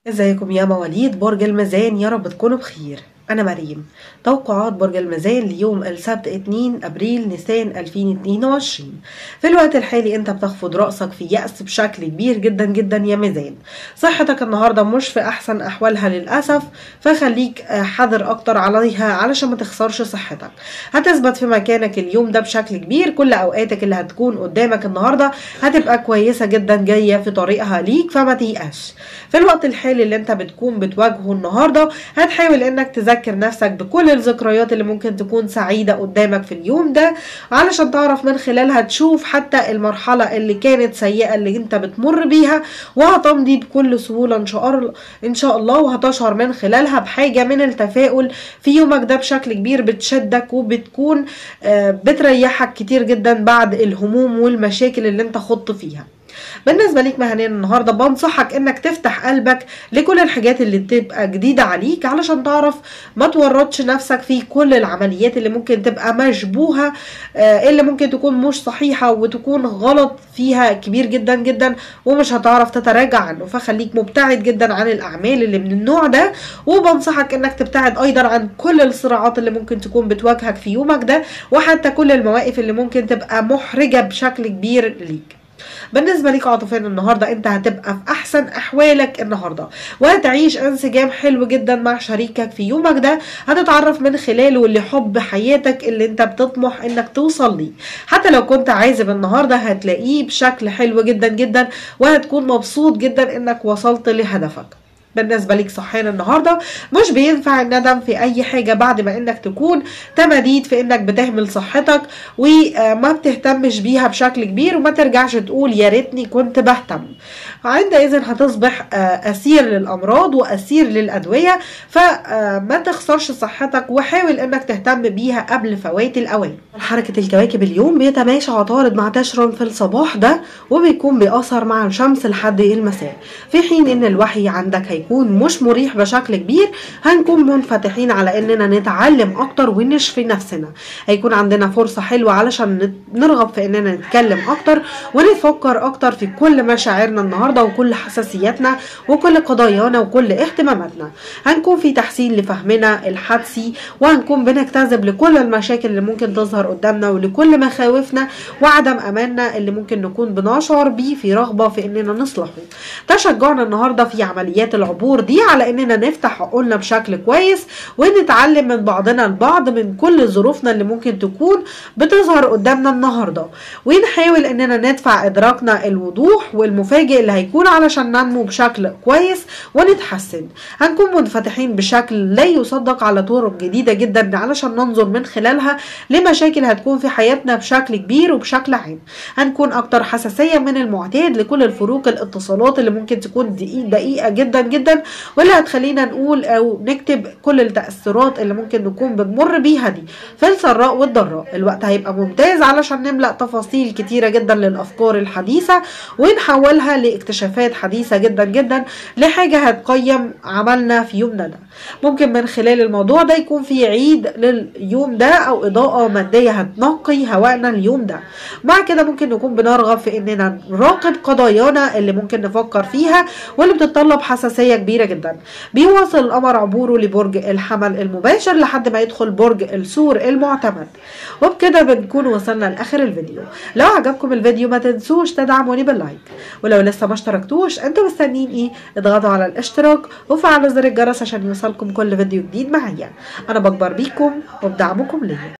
ازيكم يا مواليد برج الميزان يا رب تكونوا بخير أنا مريم توقعات برج الميزان ليوم السبت 2 أبريل نيسان 2022 في الوقت الحالي أنت بتخفض رأسك في يأس بشكل كبير جدا جدا يا ميزان صحتك النهاردة مش في أحسن أحوالها للأسف فخليك حذر أكتر عليها علشان ما تخسرش صحتك هتثبت في مكانك اليوم ده بشكل كبير كل أوقاتك اللي هتكون قدامك النهاردة هتبقى كويسة جدا جاية في طريقها ليك فما تيأس في الوقت الحالي اللي أنت بتكون بتواجهه النهاردة هتحاول إنك تذاكر تذكر نفسك بكل الذكريات اللي ممكن تكون سعيدة قدامك في اليوم ده علشان تعرف من خلالها تشوف حتى المرحلة اللي كانت سيئة اللي انت بتمر بيها وهتمضي بكل سهولة ان شاء الله ان شاء الله وهتشعر من خلالها بحاجة من التفاؤل في يومك ده بشكل كبير بتشدك وبتكون بتريحك كتير جدا بعد الهموم والمشاكل اللي انت خضت فيها بالنسبة ليك مهنيا النهاردة بنصحك انك تفتح قلبك لكل الحاجات اللي تبقى جديدة عليك علشان تعرف ما تورطش نفسك في كل العمليات اللي ممكن تبقى مشبوهة اللي ممكن تكون مش صحيحة وتكون غلط فيها كبير جدا جدا ومش هتعرف تتراجع عنه فخليك مبتعد جدا عن الاعمال اللي من النوع ده وبنصحك انك تبتعد ايضا عن كل الصراعات اللي ممكن تكون بتواجهك في يومك ده وحتى كل المواقف اللي ممكن تبقى محرجة بشكل كبير ليك بالنسبة ليك عاطفيا النهاردة انت هتبقى في احسن احوالك النهاردة وهتعيش انسجام حلو جدا مع شريكك في يومك ده هتتعرف من خلاله لحب حياتك اللي انت بتطمح انك توصل ليه حتى لو كنت عازب النهاردة هتلاقيه بشكل حلو جدا جدا وهتكون مبسوط جدا انك وصلت لهدفك بالنسبه ليك صحيان النهارده مش بينفع الندم في اي حاجه بعد ما انك تكون تماديد في انك بتهمل صحتك وما بتهتمش بيها بشكل كبير وما ترجعش تقول يا ريتني كنت بهتم عندئذ هتصبح اسير للامراض واسير للادويه فما تخسرش صحتك وحاول انك تهتم بيها قبل فوات الاوان حركه الكواكب اليوم بيتماشى عطارد مع تشرن في الصباح ده وبيكون بيأثر مع الشمس لحد المساء في حين ان الوحي عندك هيكون مش مريح بشكل كبير هنكون منفتحين على اننا نتعلم اكتر ونشفي نفسنا هيكون عندنا فرصة حلوة علشان نرغب في اننا نتكلم اكتر ونفكر اكتر في كل مشاعرنا النهاردة وكل حساسياتنا وكل قضايانا وكل اهتماماتنا هنكون في تحسين لفهمنا الحدسي وهنكون بنجتذب لكل المشاكل اللي ممكن تظهر قدامنا ولكل مخاوفنا وعدم اماننا اللي ممكن نكون بنشعر بيه في رغبة في اننا نصلحه تشجعنا النهاردة في عمليات العبور دي على اننا نفتح عقولنا بشكل كويس ونتعلم من بعضنا البعض من كل ظروفنا اللي ممكن تكون بتظهر قدامنا النهارده ونحاول اننا ندفع ادراكنا الوضوح والمفاجئ اللي هيكون علشان ننمو بشكل كويس ونتحسن هنكون منفتحين بشكل لا يصدق على طرق جديده جدا علشان ننظر من خلالها لمشاكل هتكون في حياتنا بشكل كبير وبشكل عام هنكون اكتر حساسيه من المعتاد لكل الفروق الاتصالات اللي ممكن تكون دقيقه جدا جدا واللي هتخلينا نقول او نكتب كل التأثيرات اللي ممكن نكون بنمر بيها دي في السراء والضراء الوقت هيبقى ممتاز علشان نملأ تفاصيل كتيرة جدا للأفكار الحديثة ونحولها لاكتشافات حديثة جدا جدا لحاجة هتقيم عملنا في يومنا ده ممكن من خلال الموضوع ده يكون في عيد لليوم ده او اضاءة مادية هتنقي هوائنا اليوم ده مع كده ممكن نكون بنرغب في اننا نراقب قضايانا اللي ممكن نفكر فيها واللي بتتطلب حساسية كبيرة جدا بيواصل القمر عبوره لبرج الحمل المباشر لحد ما يدخل برج السور المعتمد وبكده بنكون وصلنا لاخر الفيديو لو عجبكم الفيديو ما تنسوش تدعموني باللايك ولو لسه ما اشتركتوش انتوا مستنيين ايه اضغطوا على الاشتراك وفعلوا زر الجرس عشان يوصلكم كل فيديو جديد معايا انا بكبر بيكم وبدعمكم ليا